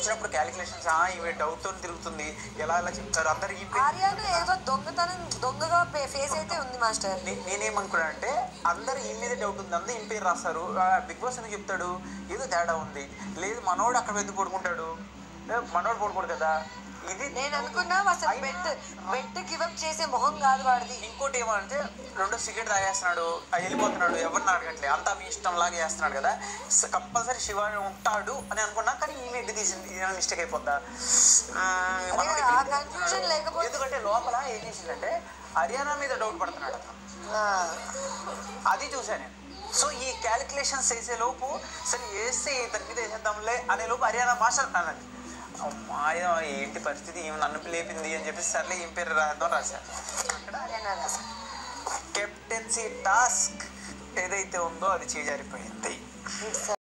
వచ్చినప్పుడు క్యాలిక్యులేషన్స్ ఈమె డౌట్ తో తిరుగుతుంది ఎలా ఎలా చెప్తారు అందరు ఈమె ఆర్యాను ఏదో దొంగతనం దొంగగా ఫేస్ అయితే ఉంది మాస్టర్ నే- నేనేమనుకున్నా అంటే అందరు ఈ మీద డౌట్ ఉంది అందరూ ఈ పేరు రాస్తారు ఆ, బిగ్ బాస్ ఎందుకు చెప్తాడు ఏదో తేడా ఉంది లేదు మనోడు అక్కడ ఎందుకు పడుకుంటాడు ఏ, మనోడు పడుకోడు కదా ఇది నేను అనుకున్నా అసలు బెడ్ బెడ్ గివప్ చేసే మొహం కాదు వాడిది ఇంకోటి ఏమంటే రెండో సిగరెట్ తాగేస్తున్నాడు ఆ వెళ్ళిపోతున్నాడు ఎవరిని అడగట్లే అంతా మీ ఇష్టం లాగా చేస్తున్నాడు కదా కంపల్సరీ శివ ఉంటాడు అని అనుకున్నా కానీ ఈమె ఎడ్డు తీసింది ఏమైనా మిస్టేక్ అయిపోద్దా మ్మ్, అదే మనోడు ఆ ఎడ్డు- కన్ఫ్యూజన్ లేకపోతే ఎందుకంటే లోపల ఏం చేసిందంటే హర్యానా మీద డౌట్ పడుతున్నాడు అతను ఆ, అది చూసాను నేను సో ఈ క్యాలిక్యులేషన్స్ వేసే లోపు సరే వేస్తే ఇతని మీద వేసేద్దాంలే అనే లోపు హర్యానా మాస్టర్ అన్నది అమ్మాయ ఏంటి పరిస్థితి ఈమె నన్ను లేపింది అని చెప్పి సర్లే ఏం పేరు రాద్దాం రాశాను అక్కడ హర్యానా రాసా. కెప్టెన్సీ టాస్క్ ఏదైతే ఉందో అది చేజారిపోయింది It's